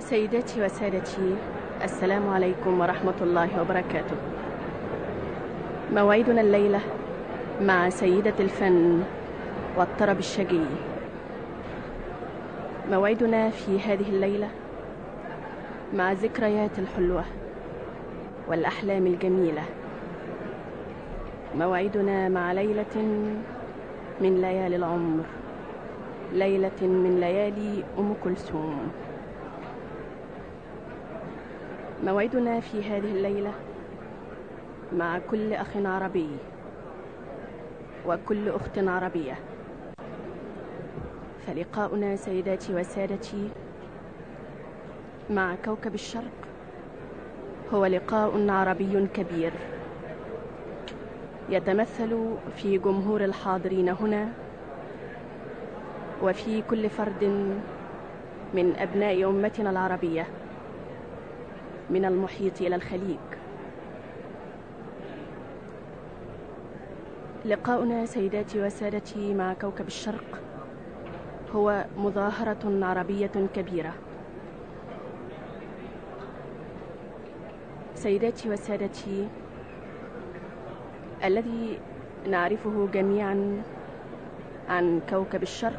سيداتي وسادتي السلام عليكم ورحمة الله وبركاته موعدنا الليلة مع سيدة الفن والطرب الشجي موعدنا في هذه الليلة مع ذكريات الحلوة والأحلام الجميلة موعدنا مع ليلة من ليالي العمر ليلة من ليالي أم كلثوم موعدنا في هذه الليلة مع كل أخ عربي وكل أخت عربية فلقاؤنا سيداتي وسادتي مع كوكب الشرق هو لقاء عربي كبير يتمثل في جمهور الحاضرين هنا وفي كل فرد من أبناء أمتنا العربية من المحيط إلى الخليج لقاؤنا سيداتي وسادتي مع كوكب الشرق هو مظاهرة عربية كبيرة سيداتي وسادتي الذي نعرفه جميعا عن كوكب الشرق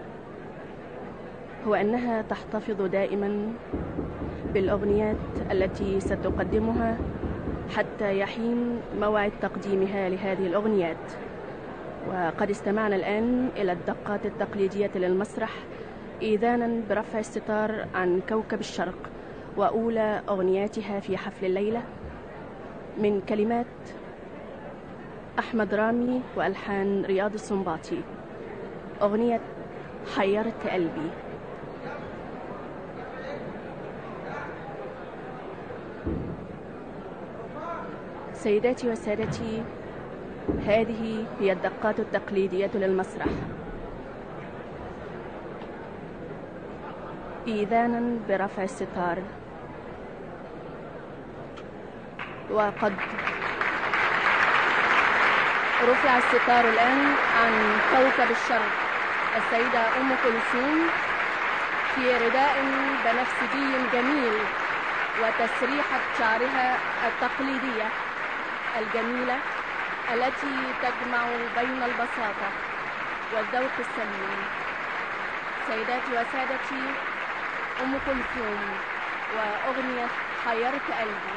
هو أنها تحتفظ دائما بالأغنيات التي ستقدمها حتى يحين موعد تقديمها لهذه الأغنيات وقد استمعنا الآن إلى الدقات التقليدية للمسرح إيذانا برفع الستار عن كوكب الشرق وأولى أغنياتها في حفل الليلة من كلمات أحمد رامي وألحان رياض السنباطي أغنية حيرت قلبي سيداتي وسادتي هذه هي الدقات التقليدية للمسرح إيذانا برفع الستار وقد رفع الستار الآن عن كوكب الشرق السيدة أم كلثوم في رداء بنفسجي جميل وتسريحة شعرها التقليدية الجميلة التي تجمع بين البساطة والذوق السمين سيداتي وسادتي أم كلثوم وأغنية حيرت قلبي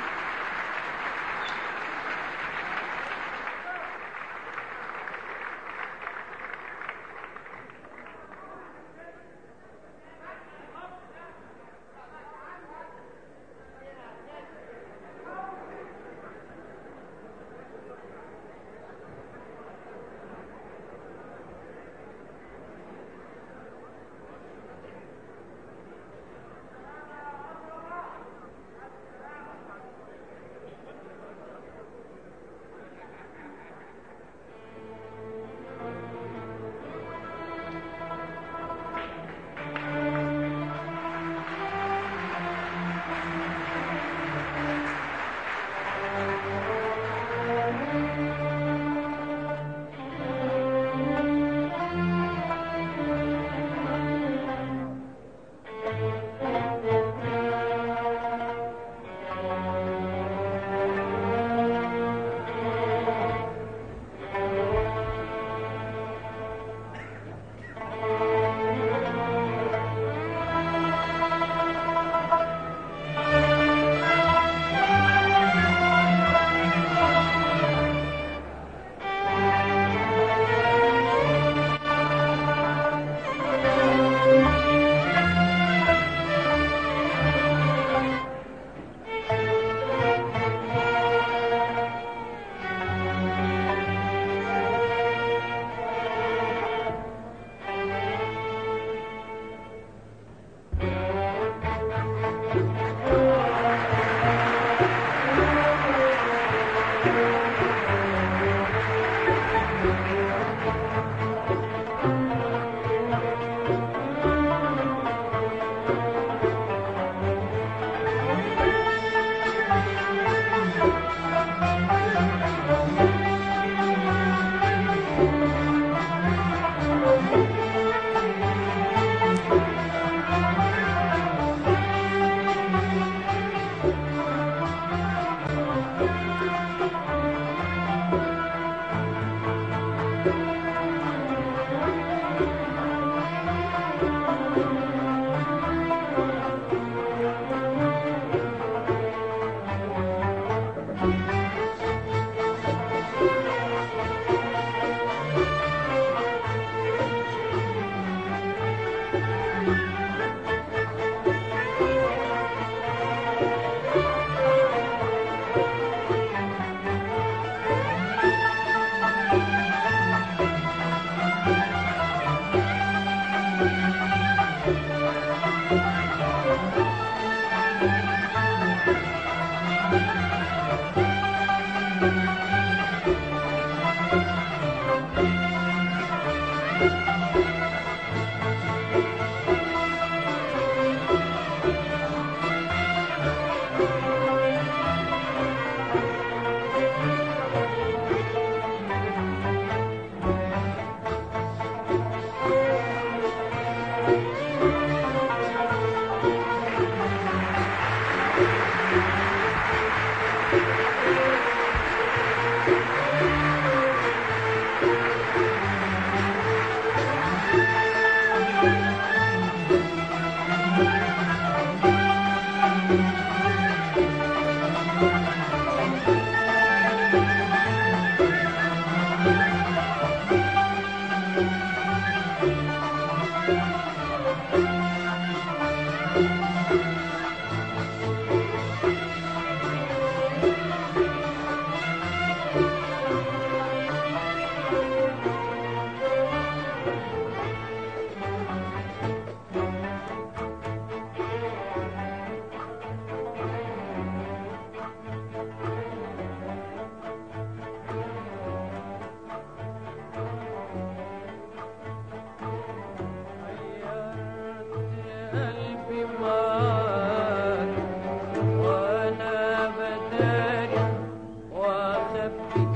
قلبي معاك وانا بداري واخبي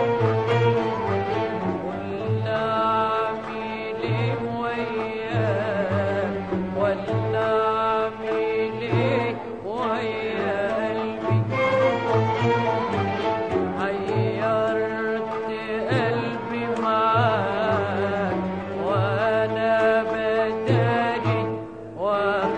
ولا اعمل ايه وياك ولا اعمل ايه ويا قلبي حيرت قلبي معاك وانا بداري واخبي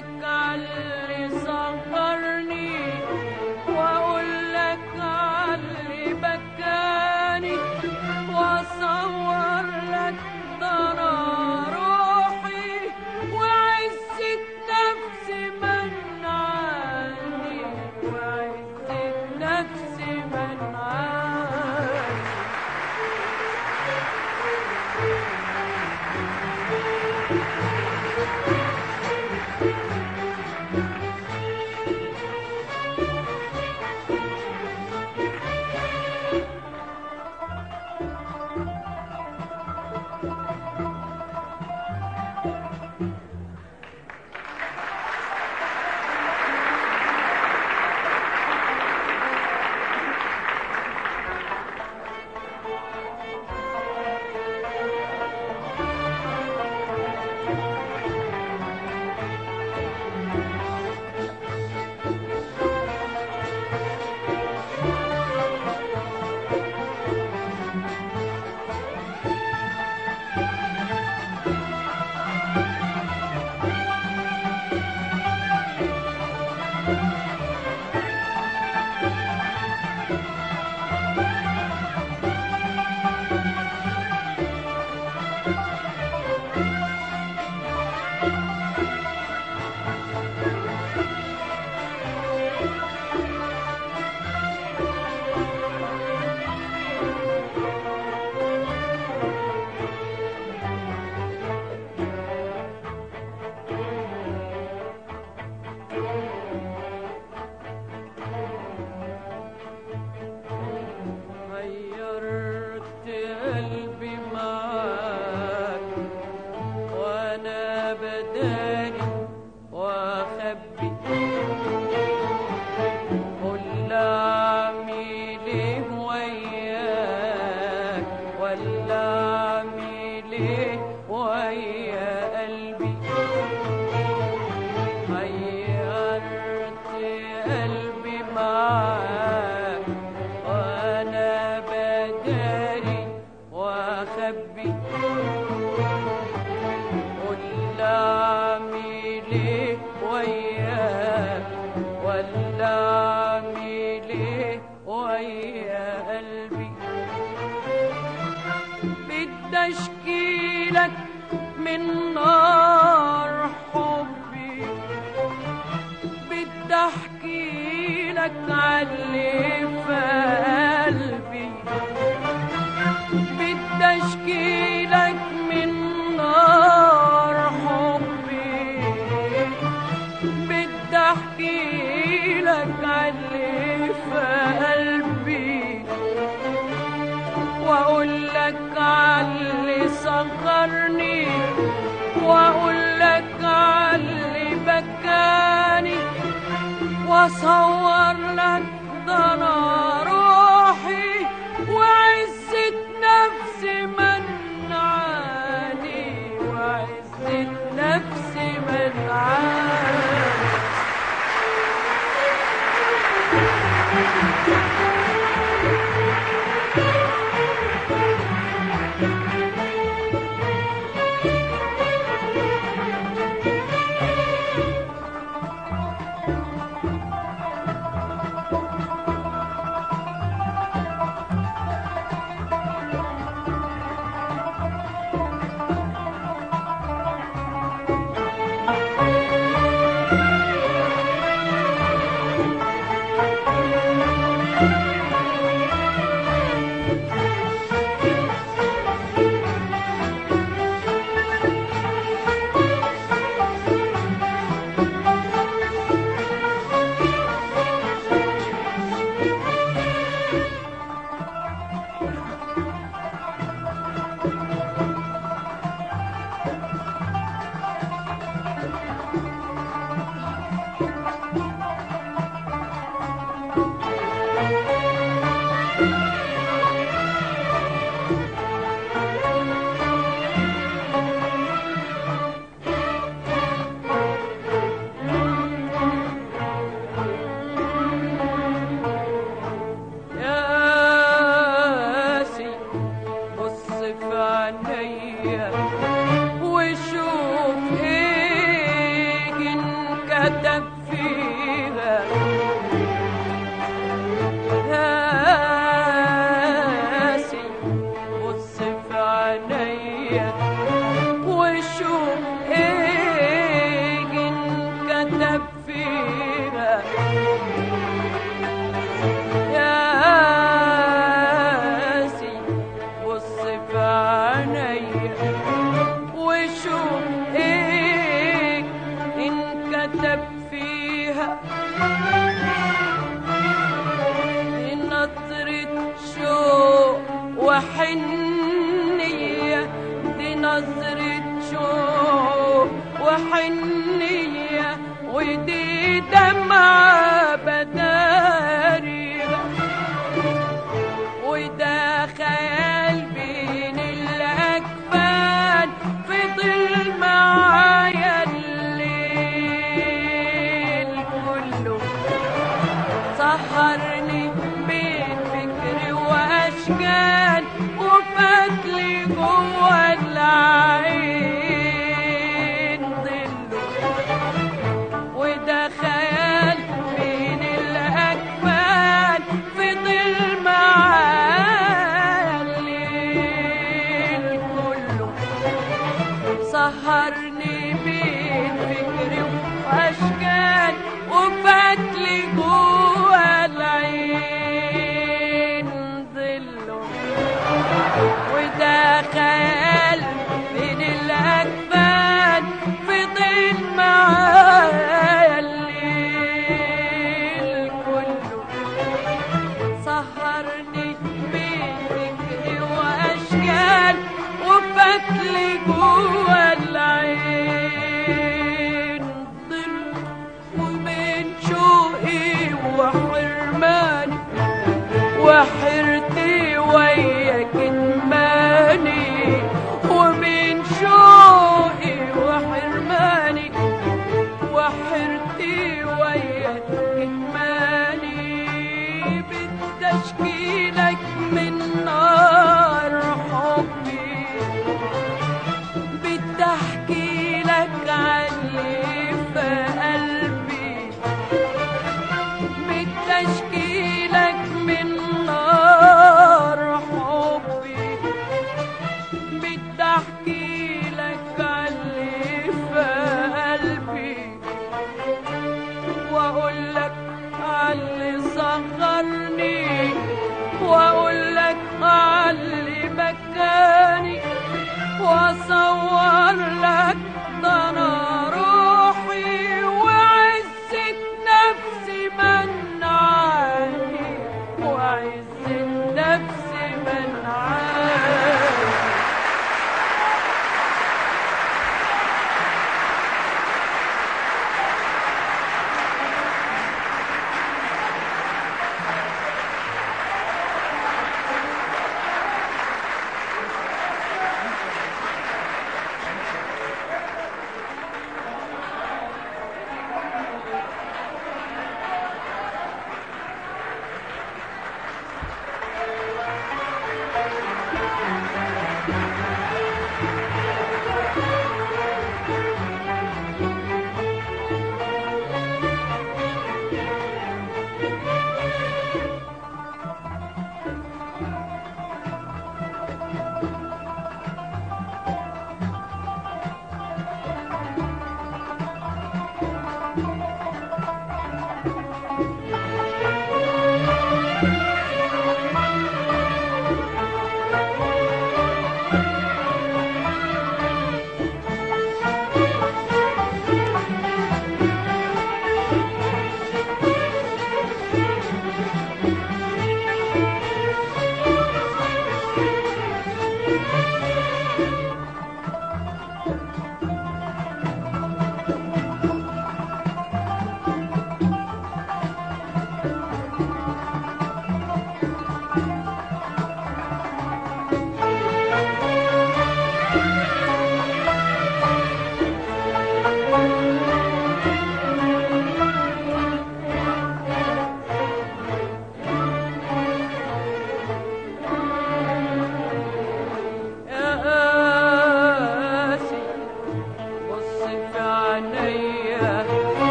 لك عاللي سهرني واقول لك عاللي بكاني واصور لك ضنا روحي وعزة نفسي منعاني وعزة نفسي منعاني غيرت قلبي معاك وانا بداري واخبي قول اعمل ايه وياك ولا اعمل ايه ويا قلبي غيرت قلبي معاك وانا بداري واخبي قول اعمل ايه وياك ولا اعمل ايه ويا قلبي بدي اشكيلك من نار حبي بدي احكي لك عاللي في قلبي بدي اشكي لك من نار حبي بدي احكي لك عاللي في قلبي واقول لك عاللي صغرني واقول لك عاللي بكاني واصور لك ضنا روحي وعزة نفسي منعاني وعزة نفسي منعاني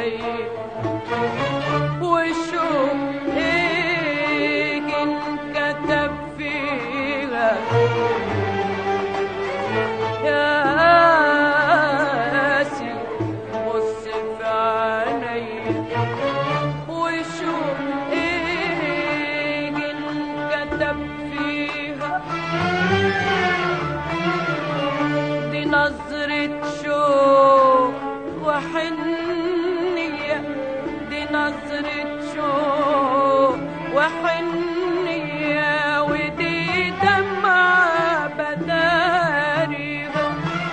عليا وشوف ايه انكتب فيها يا قاسي بص في عينيا وشوف ايه انكتب فيها دي نظرة شوق وحنية دي نظرة شوق وحنية ودي دمعة بداريها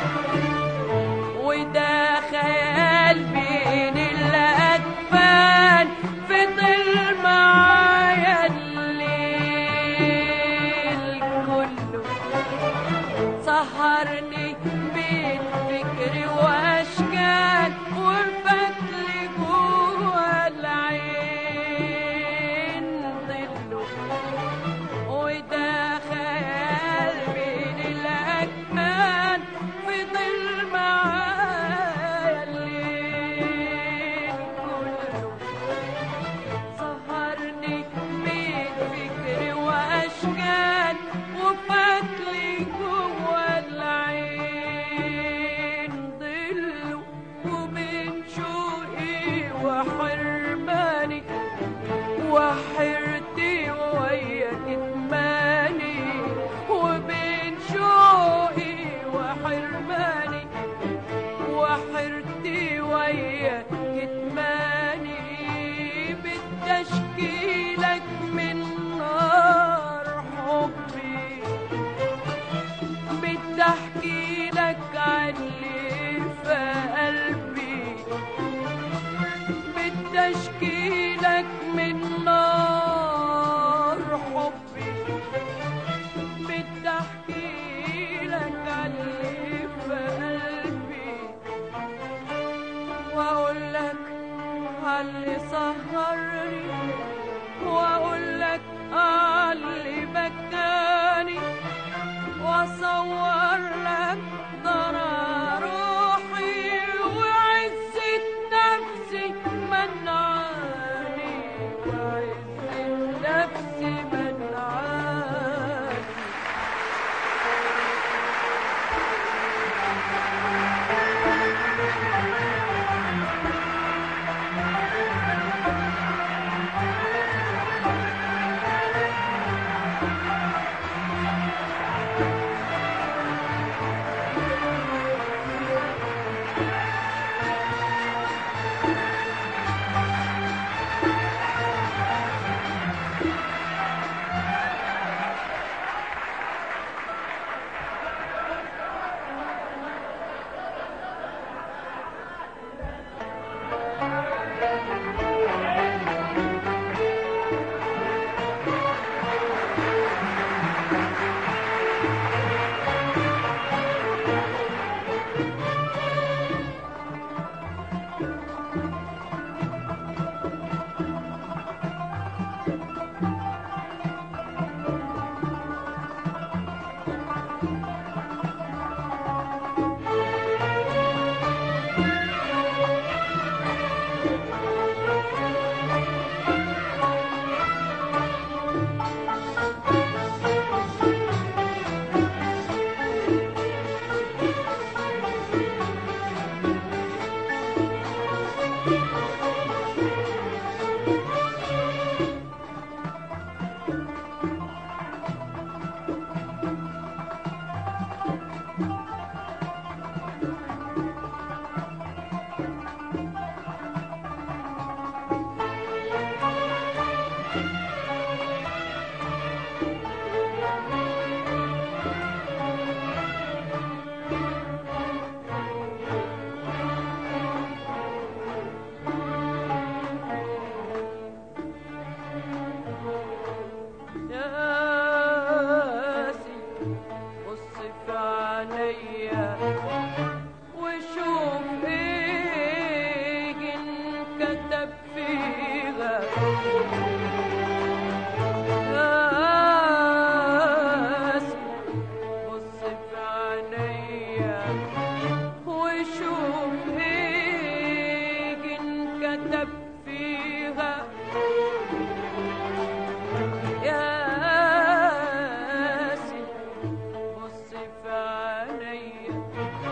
وده خيال بين الأكفان فضل معايا الليل كله سهرني بين فكري واشكال والفتل جوه العين ضله وده خيال بين الاكمال فضل معايا الليل كله سهرني بين فكري واشكال وفتلي جوه العين ضله ومن شوقي وحرماني وحرتي ويا كتماني وبين شوقي وحرماني وحرتي ويا كتماني بالتشكيلك من نار حبي بتحكي لك عن اللي في قلبي بتشكيلك من نار حبي بتحكي لك عن اللي في قلبي واقول لك علي سهرني واقول لك علي بكاني واصور لك ضرر روحي وعزة نفسي منعاني وعزة نفسي منعاني كتب فيها ياسين بص في عينيا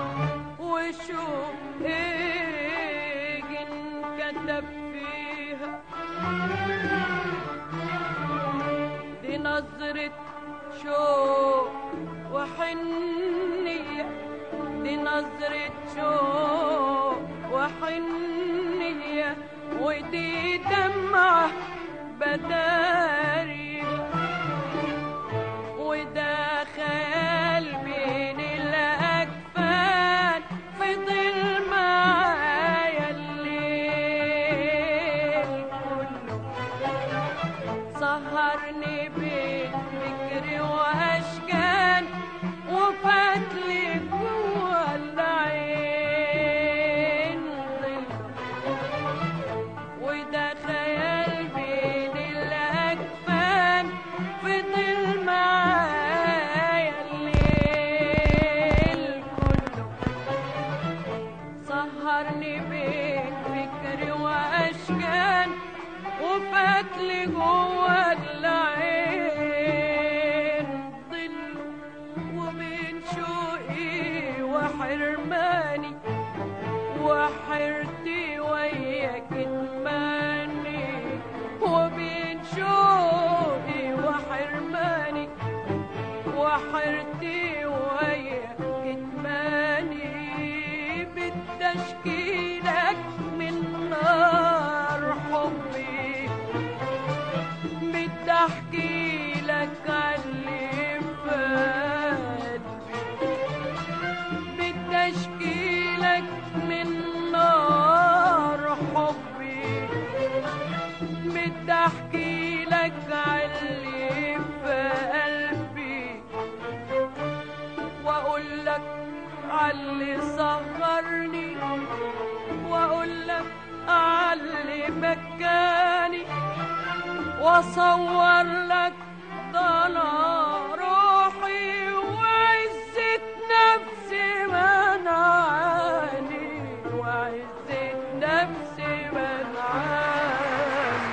وشوف ايه كتب فيها دي نظرة شوق وحنية دي نظرة شوق وحنية ودي دمعة بداري وده خيال بين الأكفان فضل معايا الليل كله سهرني بين فكري واشكال وفاتلي جوا العين ظل وده خيال بين الاكفان فضل معايا الليل كله سهرني بين فكري واشكال وفاتلي جوا العين ظل وبين شوقي وحرماني وحرتي ويا كتماني وبين شوقي وحرماني وحرتي ويا كتماني بالتشكيلك من نار حبي بدي احكي لك اللي في قلبي بدي اشكي لك من نار حبي بدي احكي لك اللي في قلبي واقول لك علي سهرني واقول لك علي بكاني واصور لك ضنا روحي وعزة نفسي منعاني وعزة نفسي منعاني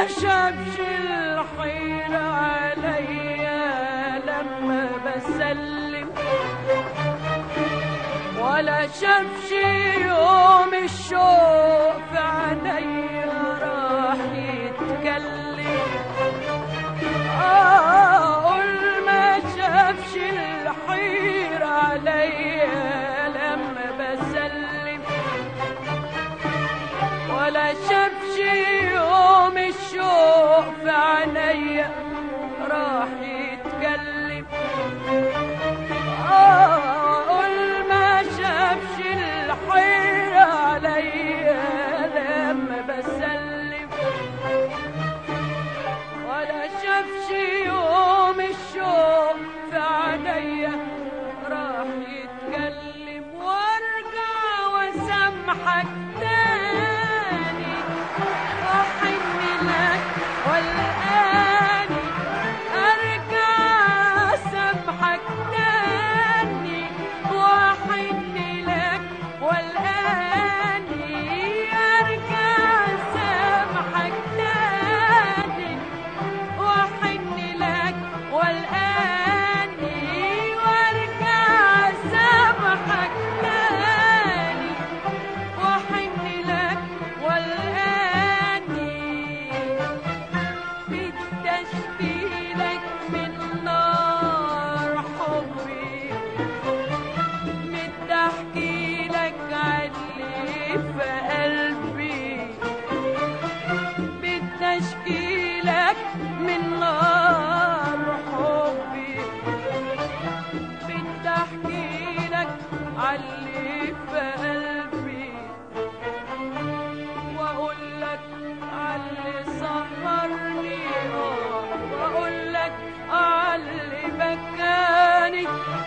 ما شافش الحيرة عليا لما بسلم ولا شافش يوم الشوق في عينيا راح يتكلم اقول ما شافش الحيرة عليا لما بسلم ولا شافش يوم الشوق في عينيا راح يتكلم اقول ما شافش الحيرة عليا لما بسلم ولا شافش يوم الشوق في عينيا راح يتكلم وارجع واسامحك تاني واحن لك والاني ارجع اسامحك تاني واحن لك والاني ارجع اسامحك تاني واحن لك والاني وارجع اسامحك تاني واحن لك والاني بتشكيلك من نار حبي متحكي لك عدلي في قلبي بتشكيلك من نار حبي بتحكي لك علي في قلبي واقول لك علي سهرني اه واقول لك علي بكاني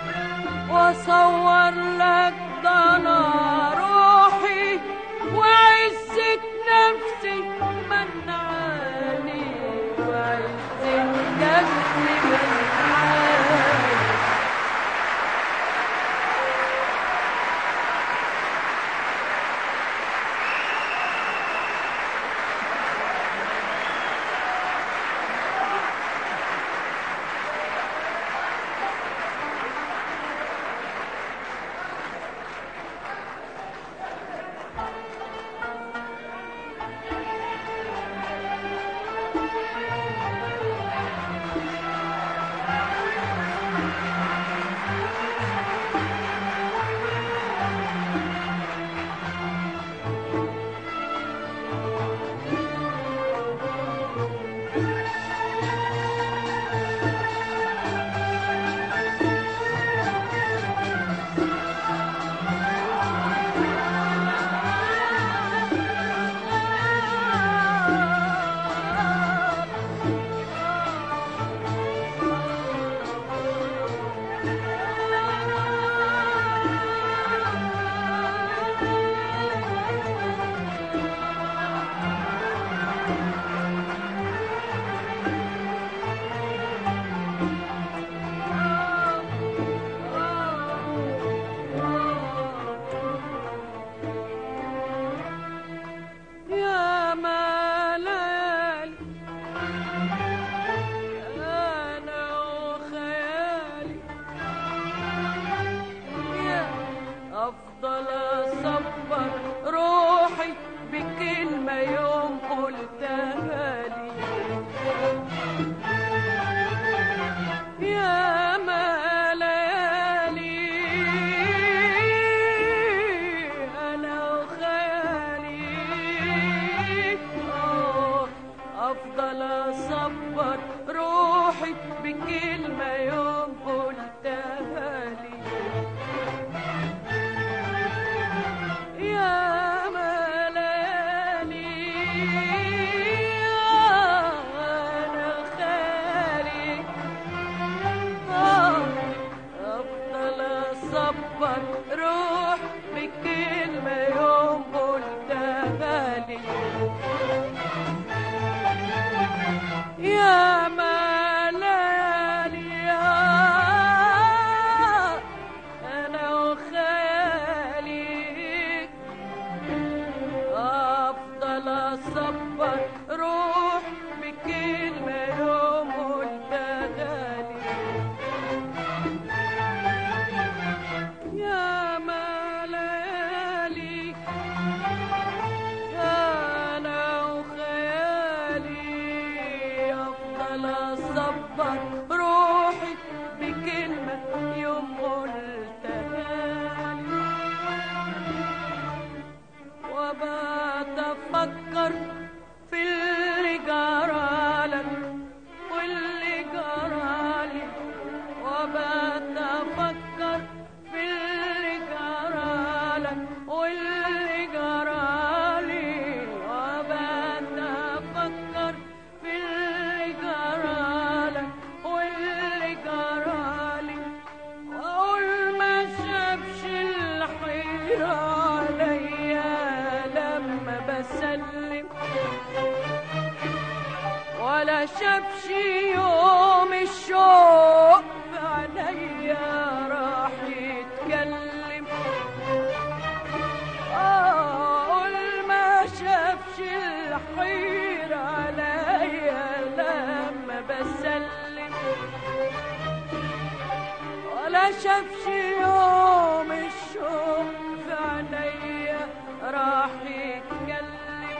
واصور لك ضنا روحي وعزة نفسي منعاني وعزة نفسي منعاني يا ملالي أنا وخيالي يا أفضل أصبر روحي بكلمة يوم قلتها لي يا ملالي أنا وخيالي آه، أفضل أصبر روحي بكلمة يوم قلتها لي يا ملالي أنا خالي أفضل أصبر روح بكلمة يوم قلتها لي يا ملالي يا لي افضل اصبر روحي بكلمة يوم قلتها لي وبات افكر في اللي جرالك واللي جرالي وبات افكر في اللي جرالك واللي جرالي وبات افكر في اللي جرالك واللي جرالي واقول ما شافش الحيرة عليا لما بسلم ولا شافش يوم الشوق عليا راح يتكلم اقول ما شافش الحيرة عليا لما بسلم ولا شافش يوم الشوق في عينيا راح يتكلم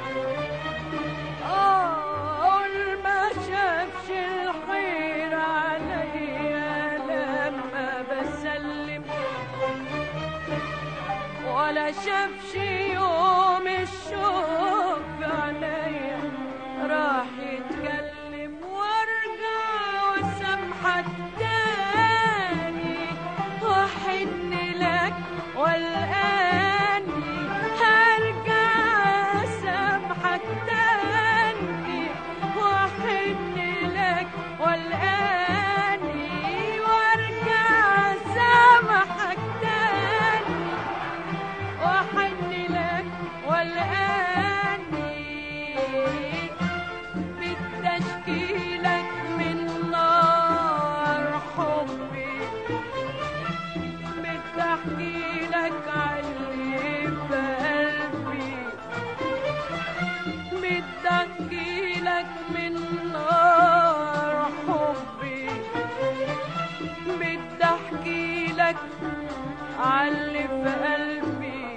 اقول ما شافش الخير عليا لما بسلم ولا شافش يوم الشوق في عينيا راح يتكلم وارجع واسامحك تاني واحن لك والاني هرجع اسامحك تاني واحن لك والاني وارجع اسامحك تاني واحن لك والاني بالتشكيلك من نار حبي بتحكي لك علي بقلبي بتحكي لك من نار حبي بتحكي لك علي في قلبي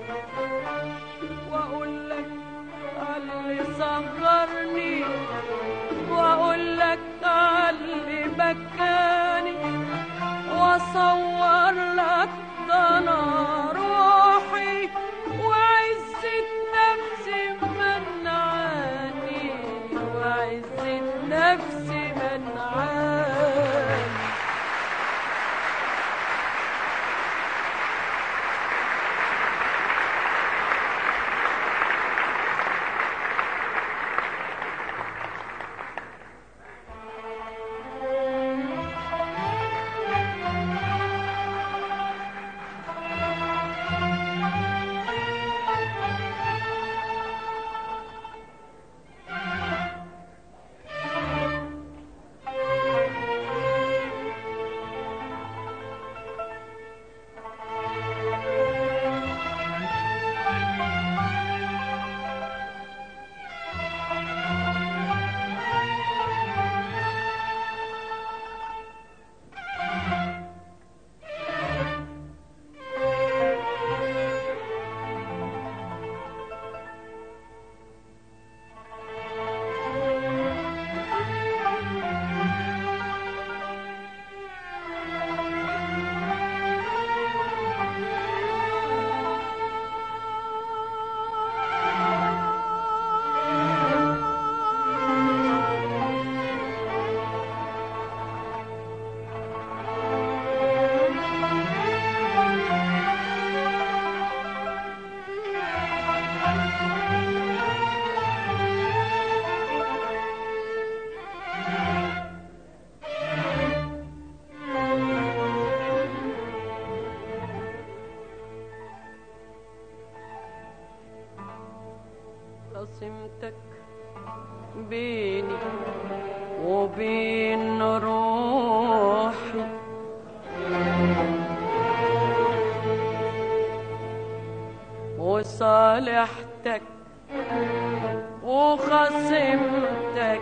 واقول لك علي صغرني واقول لك علي بكاني واصور لك ضنا روحي وعزة نفسي منعاني وعزة نفسي منعاني قسمتك بيني وبين روحي وصالحتك وخصمتك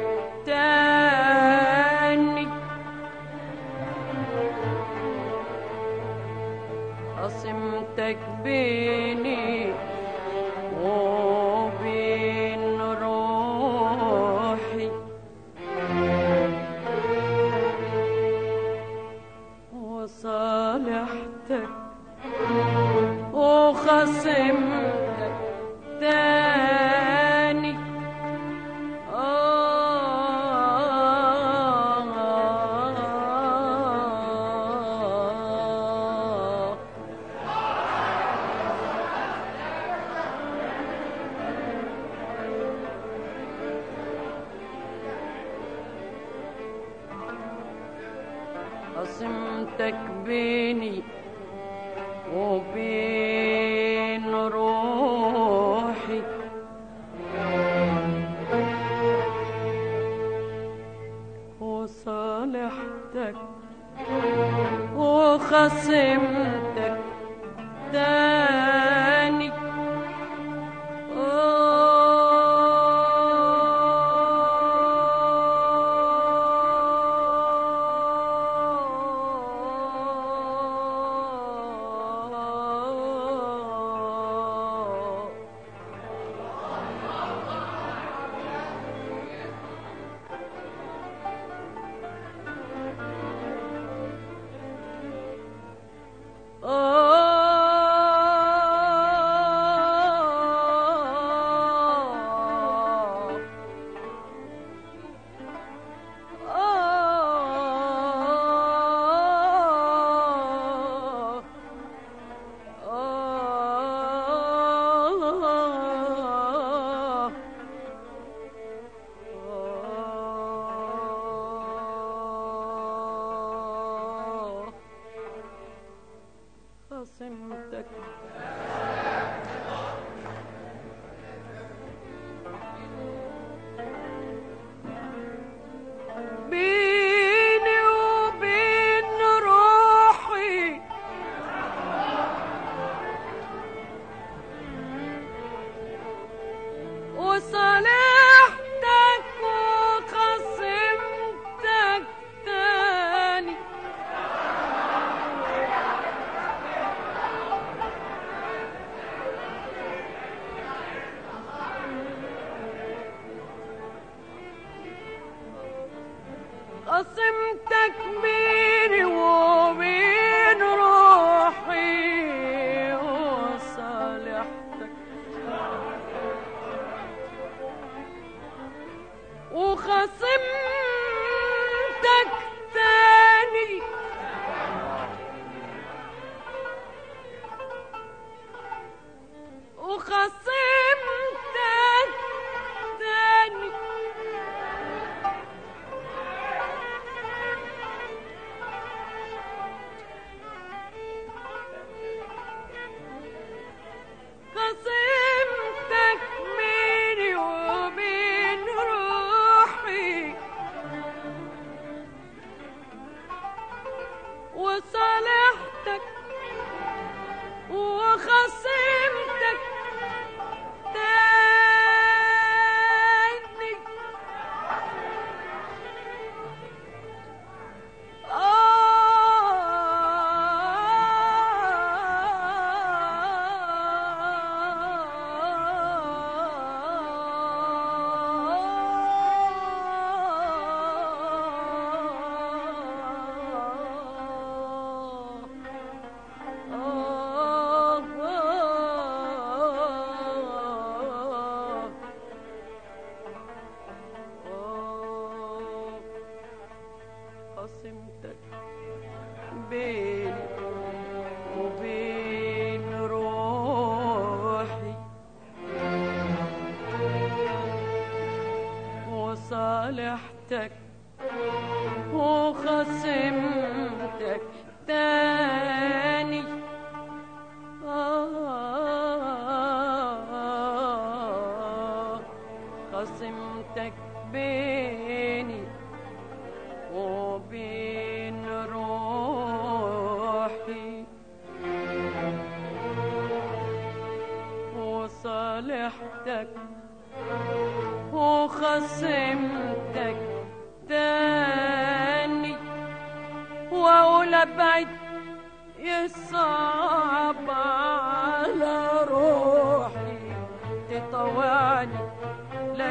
تاني قسمتك بيني وبين روحي خصمتك بيني وبين روحي وصالحتك وخصمتك تاني خصمتك بيني وبين روحي وصالحتك وخصمتك تاني قسمتك بيني وبين روحي وصالحتك وخصمتك تاني وخصمتك تاني قسمتك بيني وبين روحي وصالحتك وخصمتك تاني قسمتك بيني وبين روحي وصالحتك وخصمتك تاني آه خصمتك بيني وبين روحي وصالحتك وخصمتك تاني واقول ابعد يصعب على روحي تطوعني لا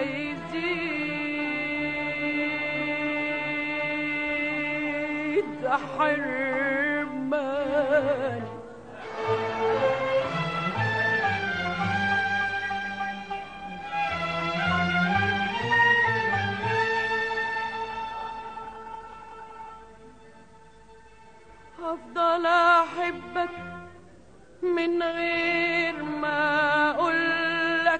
يزيد حرماني هفضل احبك من غير ما اقولك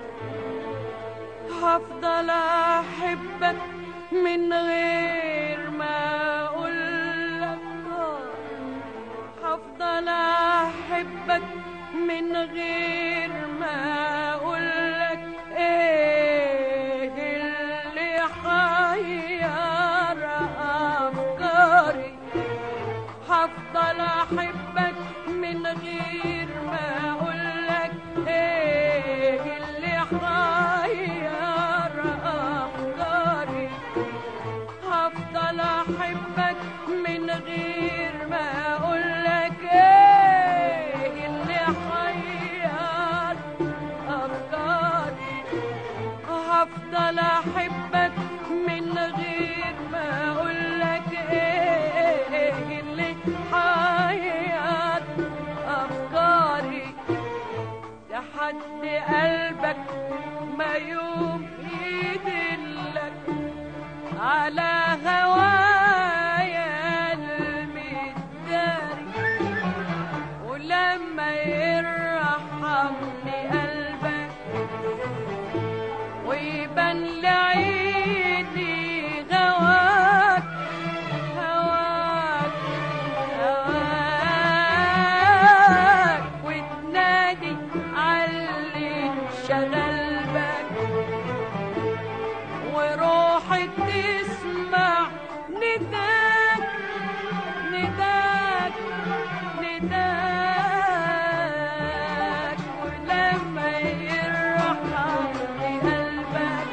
هفضل احبك من غير ما اقولك هفضل احبك من غير ما اقولك ايه اللي حير افكاري هفضل احبك من غير ما اقولك ايه اللي حير افكاري هفضل احبك من غير ما اقولك ايه اللي حير افكاري هفضل احبك من غير ما اقولك ايه اللي حير افكاري لحد قلبك ما يوم يدلك على هوايا المداري ولما يرحمني قلبك ويبان لعيني غواك هواك هواك وتنادي علي انشغل بك وروحي تسمع نداك نداك نداك ولما يرحمني قلبك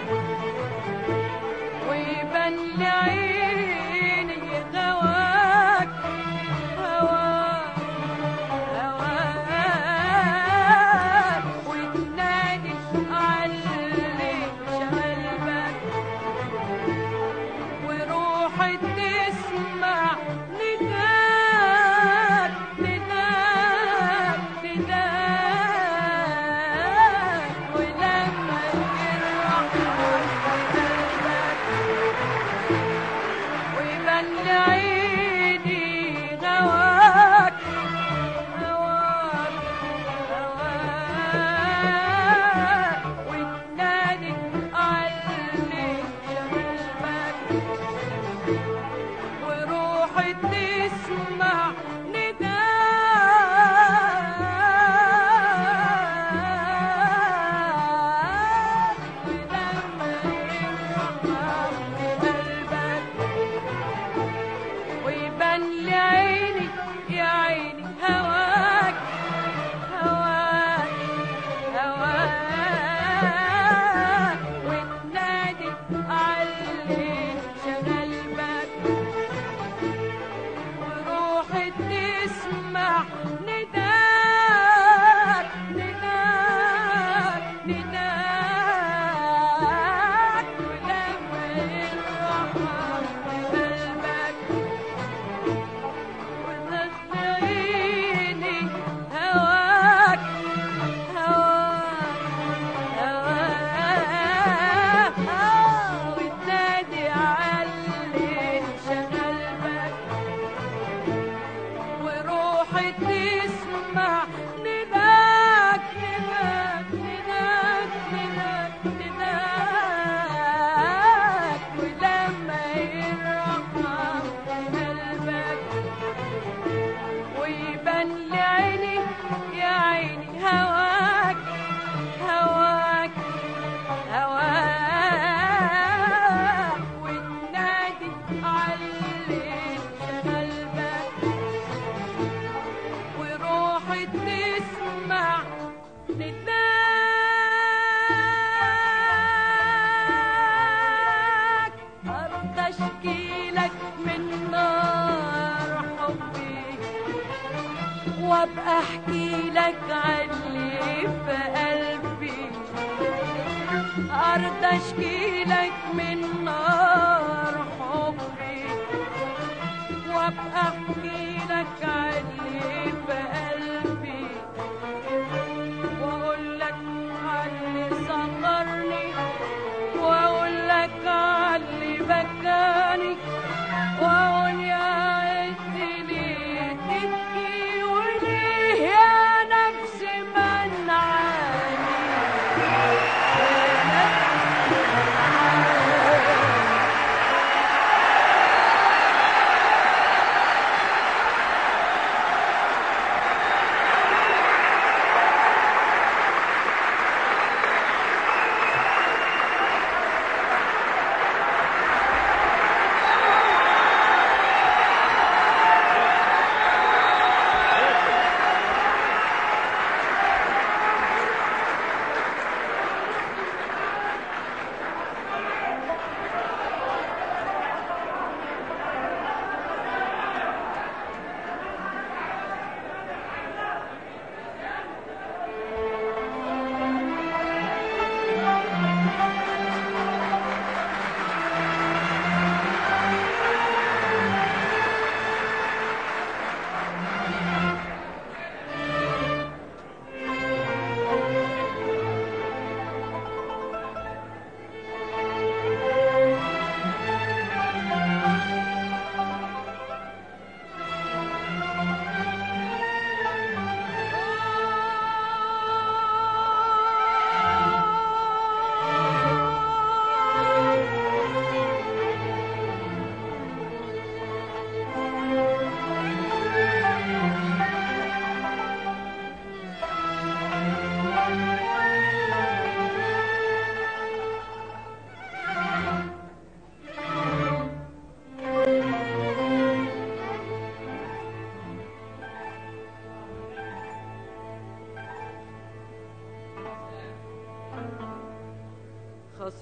ويبان لعيني غواك هواك هواك وتنادي علي شغلبك وروحي تسمع نداك نداك نداك ولما يرحمني قلبك ويبان لعيني غواك هواك هواك وتنادي علي شغلبك وروحي تسمع نداك ولما يرحمني قلبك ويبان لعيني يا عيني هواك هواك هواك وتنادي علي شغلبك وروحي تسمع نداك نداك نداك ولما يرحمني قلبك وتخيني هواك هواك هواك وتنادي علي شغلبك وروحي تسمع نداك نداك نداك نداك نداك ولما يرحمني قلبك ويبان لعيني يا عيني هواك هواك هواك وتنادي علي شغلبك وروحي تسمع نداك أرض أشكيلك من نار حبي وابقى احكي لك عني في قلبي ارضى اشكي لك من نار حبي وابقى احكي لك عني في قلبي واقول لك عني صغرني واقول لك عني بكاني واقول يا عزي ليه تبكي وليه يا نفسي منعاني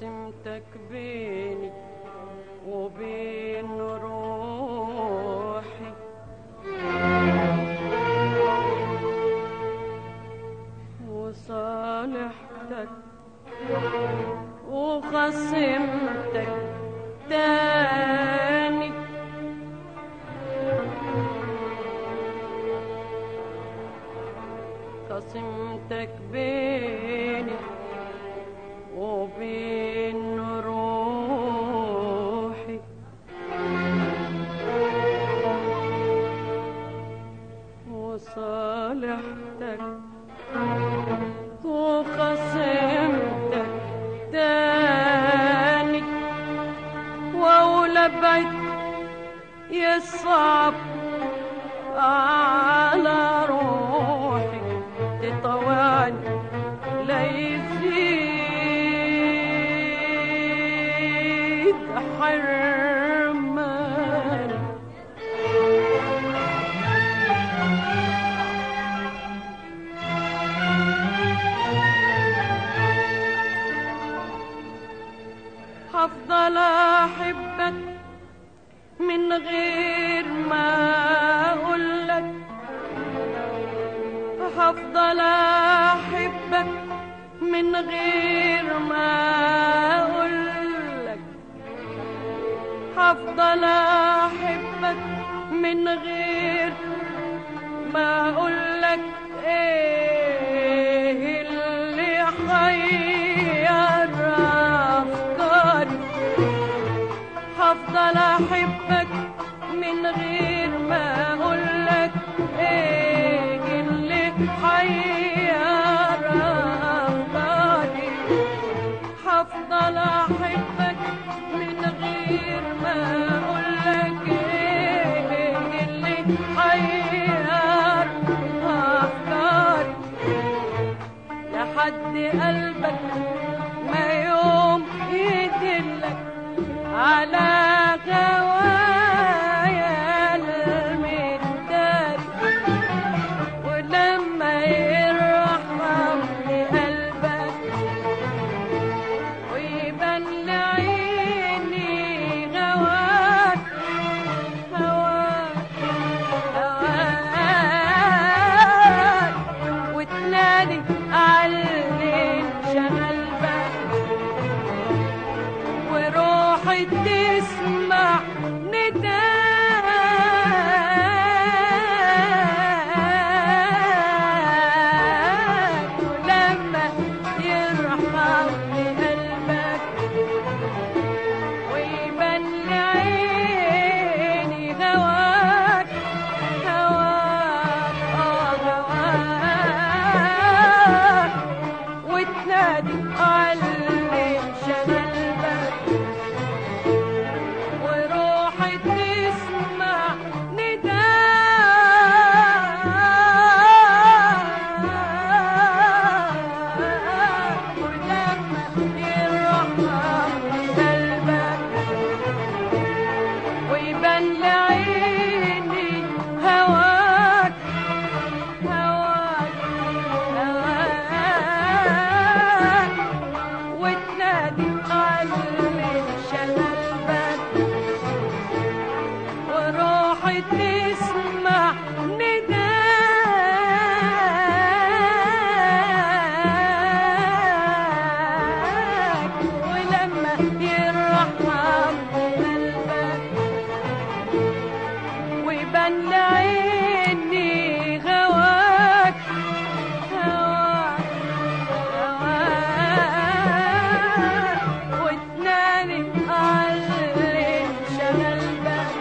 قسمتك بيني وبين روحي وصالحتك وخصمتك تاني قسمتك بيني وبين روحي وصالحتك وخصمتك تاني وأولبعد يصعب على روحي تطوعني لا يزيد حرمان هفضل احبك من غير ما اقولك هفضل احبك من غير ما اقولك هفضل احبك من غير ما اقولك ايه اللي حير افكاري هفضل احبك من غير ما اقولك ايه اللي حير افكاري هفضل احبك من غير ما اقولك ايه اللي حير افكاري لحد قلبك ما يوم يدلك على غوايا المداد ولما يرحم لقلبك ويبان لعيني غواك هواك هواك وتنادي على اللي انشغل بك وروحي تسمع نداك ولما يرحم قلبك ويبان لعيني هواك هواك اه هواك وتنادي على اللي انشغل بك وروحي تسمع نداك ولما يرحم قلبك ويبان لعيني هواك هواك هواك وتنادي على اللي انشغل بك وروحي تسمع نداك ولما يرحم قلبك ويبان لعيني غواك هواك هواك وتنادي على اللي انشغل بك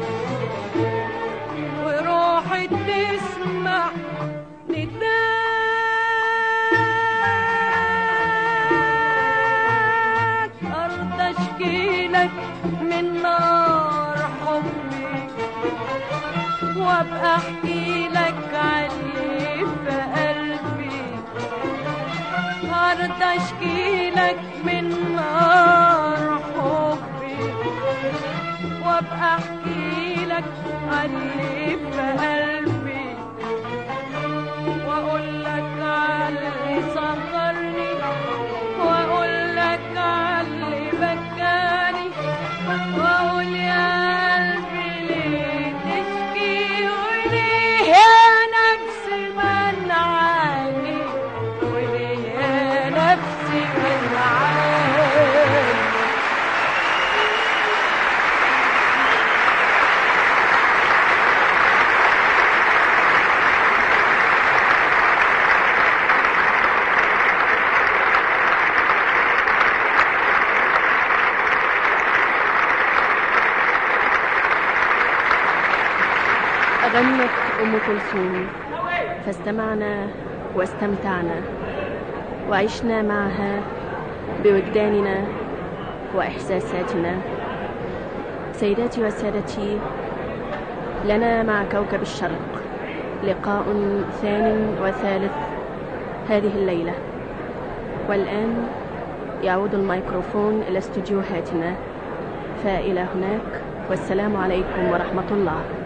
وروحي تسمع نداك أرض أشكيلك من نار حبي وابقى احكي لك علي في قلبي هرد اشكي لك من نار حبي وابقى احكي لك علي في قلبي واقول لك علي سهرني واقول لك علي غنت أم كلثوم فاستمعنا واستمتعنا وعشنا معها بوجداننا وإحساساتنا سيداتي وسادتي لنا مع كوكب الشرق لقاء ثان وثالث هذه الليلة والآن يعود الميكروفون إلى استديوهاتنا فإلى هناك والسلام عليكم ورحمة الله